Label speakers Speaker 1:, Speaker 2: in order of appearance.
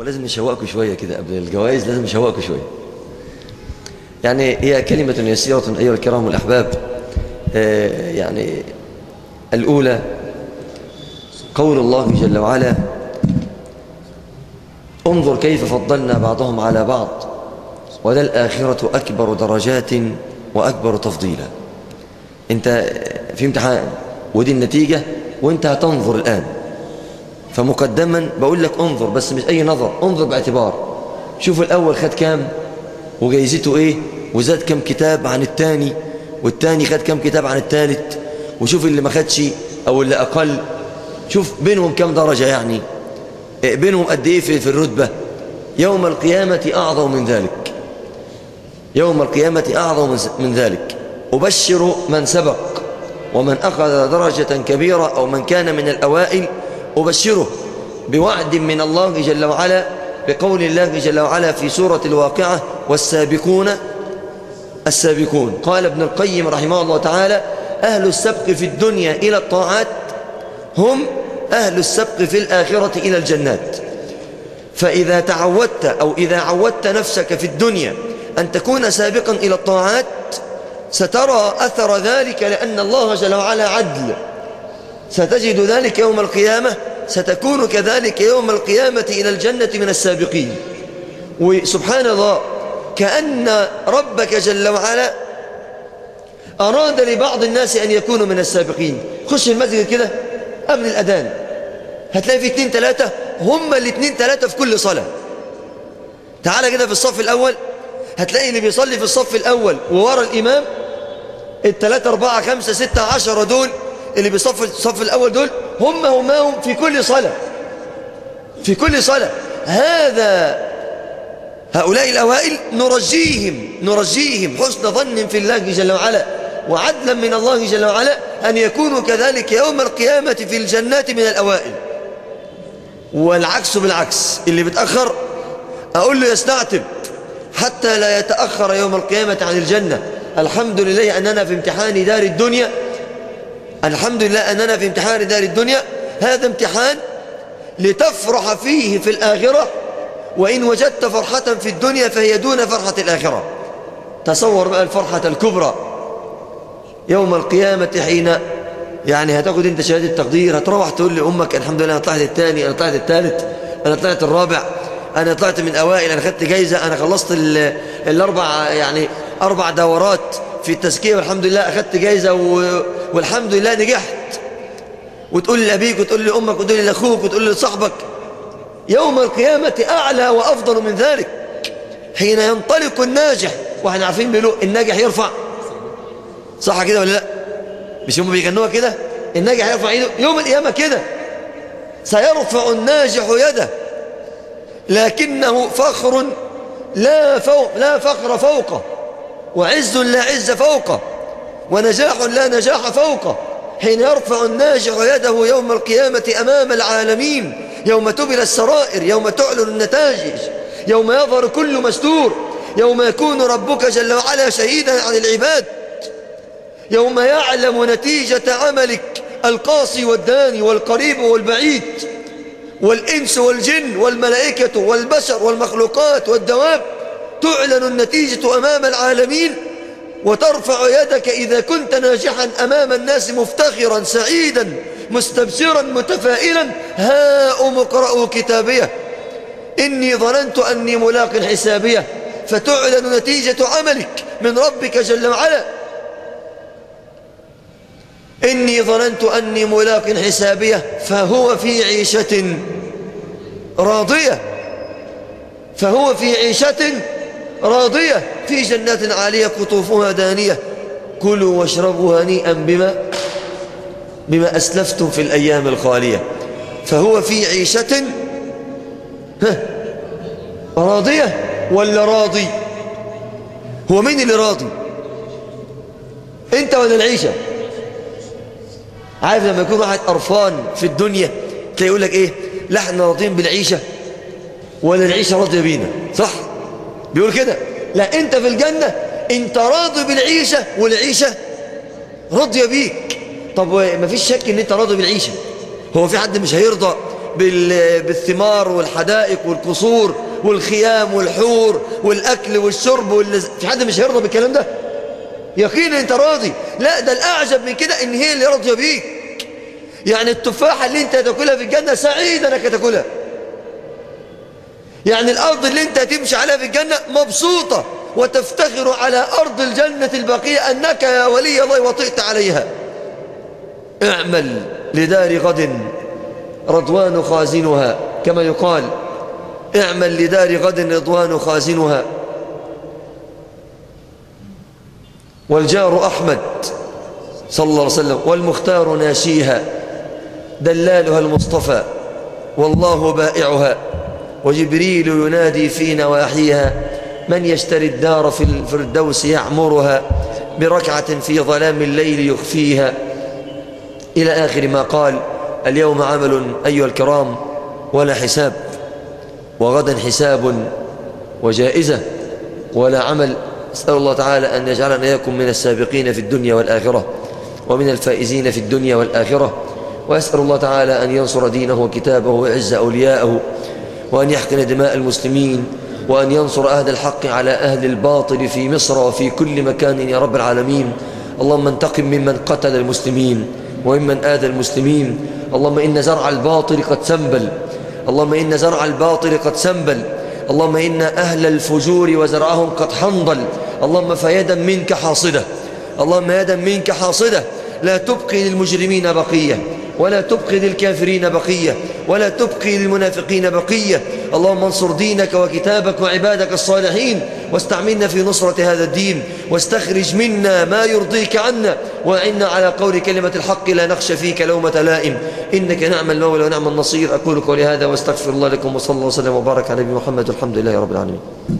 Speaker 1: لازم نشوقكم شوية كده قبل الجوائز لازم نشوقكم شوية يعني هي كلمة يسيرة أيها الكرام والأحباب آه يعني الأولى قول الله جل وعلا انظر كيف فضلنا بعضهم على بعض وللآخرة أكبر درجات وأكبر تفضيلا انت في امتحان ودي النتيجة وانت هتنظر الآن فمقدما بقول لك انظر بس مش أي نظر انظر باعتبار شوف الأول خد كام وجايزته ايه وزاد كم كتاب عن التاني والتاني خد كم كتاب عن التالت وشوف اللي ما خدش أو اللي أقل شوف بينهم كم درجة يعني بينهم قد ايه في, في الرتبة يوم القيامة أعظم من ذلك يوم القيامة أعظم من ذلك أبشر من سبق ومن أخذ درجة كبيرة أو من كان من الأوائل أبشره بوعد من الله جل وعلا بقول الله جل وعلا في سورة الواقعة والسابقون السابقون قال ابن القيم رحمه الله تعالى أهل السبق في الدنيا إلى الطاعات هم أهل السبق في الآخرة إلى الجنات فإذا تعودت أو إذا عودت نفسك في الدنيا أن تكون سابقا إلى الطاعات سترى أثر ذلك لأن الله جل وعلا عدل ستجد ذلك يوم القيامة ستكون كذلك يوم القيامة إلى الجنة من السابقين وسبحان الله كأن ربك جل وعلا أراد لبعض الناس أن يكونوا من السابقين خش المسجد كده قبل الأذان هتلاقي في اتنين تلاتة هم الاتنين تلاتة في كل صلاة تعال كده في الصف الأول هتلاقي اللي بيصلي في الصف الأول وورا الإمام التلاتة أربعة خمسة ستة عشرة دول اللي بيصف الصف الأول دول هم هماهم في كل صلاة في كل صلاة هذا هؤلاء الأوائل نرجيهم نرجيهم حسن ظن في الله جل وعلا وعدلا من الله جل وعلا أن يكونوا كذلك يوم القيامة في الجنات من الأوائل والعكس بالعكس اللي بتأخر أقول له يستعتب حتى لا يتأخر يوم القيامة عن الجنة الحمد لله أننا في امتحان دار الدنيا الحمد لله أننا في امتحان دار الدنيا هذا امتحان لتفرح فيه في الآخرة وإن وجدت فرحة في الدنيا فهي دون فرحة الآخرة تصور بقى الفرحة الكبرى يوم القيامة حين يعني هتاخد انت شهادة تقدير هتروح تقول لأمك الحمد لله أنا طلعت الثاني أنا طلعت الثالث أنا طلعت الرابع أنا طلعت من أوائل أنا خدت جايزة أنا خلصت الأربع يعني أربع دورات في التزكية والحمد لله أخدت جايزة و... والحمد لله نجحت وتقول لأبيك وتقول لأمك وتقول لأخوك وتقول لصاحبك يوم القيامة أعلى وأفضل من ذلك حين ينطلق الناجح واحنا عارفين بيقولوا الناجح يرفع صح كده ولا لا مش هم بيغنوها كده الناجح يرفع ايده يوم القيامة كده سيرفع الناجح يده لكنه فخر لا فوق لا فخر فوقه وعز لا عز فوقه ونجاح لا نجاح فوقه حين يرفع الناجح يده يوم القيامة أمام العالمين يوم تبل السرائر يوم تعلن النتائج يوم يظهر كل مستور يوم يكون ربك جل وعلا شهيدا عن العباد يوم يعلم نتيجة عملك القاصي والداني والقريب والبعيد والإنس والجن والملائكة والبشر والمخلوقات والدواب تعلن النتيجة أمام العالمين وترفع يدك إذا كنت ناجحا أمام الناس مفتخرا سعيدا مستبشرا متفائلا هاؤم اقرأوا كتابيه إني ظننت أني ملاق حسابيه فتعلن نتيجة عملك من ربك جل وعلا إني ظننت أني ملاق حسابيه فهو في عيشة راضية فهو في عيشة راضية في جنات عالية قطوفها دانية كلوا واشربوا هنيئا بما بما أسلفتم في الأيام الخالية فهو في عيشة ها راضية ولا راضي هو مين اللي راضي انت ولا العيشة عارف لما يكون واحد قرفان في الدنيا تلاقي يقول لك ايه لا احنا راضيين بالعيشة ولا العيشة راضية بينا صح بيقول كده لا انت في الجنة انت راضي بالعيشة والعيشة راضية بيك طب ما فيش شك ان انت راضي بالعيشة هو في حد مش هيرضى بالثمار والحدائق والقصور والخيام والحور والأكل والشرب واللز... في حد مش هيرضى بالكلام ده يقينا انت راضي لا ده الأعجب من كده ان هي اللي راضية بيك يعني التفاحة اللي انت تاكلها في الجنة سعيد انك تاكلها يعني الأرض اللي انت تمشي عليها في الجنة مبسوطة وتفتخر على أرض الجنة الباقية أنك يا ولي الله وطئت عليها اعمل لدار غد رضوان خازنها كما يقال اعمل لدار غد رضوان خازنها والجار أحمد صلى الله عليه وسلم والمختار ناشيها دلالها المصطفى والله بائعها وجبريل ينادي في نواحيها من يشتري الدار في الفردوس يعمرها بركعة في ظلام الليل يخفيها إلى آخر ما قال اليوم عمل أيها الكرام ولا حساب وغدا حساب وجائزة ولا عمل أسأل الله تعالى أن يجعلنا إياكم من السابقين في الدنيا والآخرة ومن الفائزين في الدنيا والآخرة وأسأل الله تعالى أن ينصر دينه وكتابه ويعز أولياءه وأن يحقن دماء المسلمين وأن ينصر أهل الحق على أهل الباطل في مصر وفي كل مكان يا رب العالمين اللهم انتقم ممن قتل المسلمين وممن آذى المسلمين اللهم إن زرع الباطل قد سنبل اللهم إن زرع الباطل قد سنبل اللهم إن أهل الفجور وزرعهم قد حنضل اللهم فيدا منك حاصدة اللهم يدا منك حاصدة لا تبقي للمجرمين بقية ولا تبقي للكافرين بقية ولا تبقي للمنافقين بقية اللهم انصر دينك وكتابك وعبادك الصالحين واستعملنا في نصرة هذا الدين واستخرج منا ما يرضيك عنا وعنا على قول كلمة الحق لا نخشى فيك لومة لائم إنك نعم المولى ونعم النصير أقول قولي هذا واستغفر الله لكم وصلى الله وسلم وبارك على نبي محمد والحمد لله رب العالمين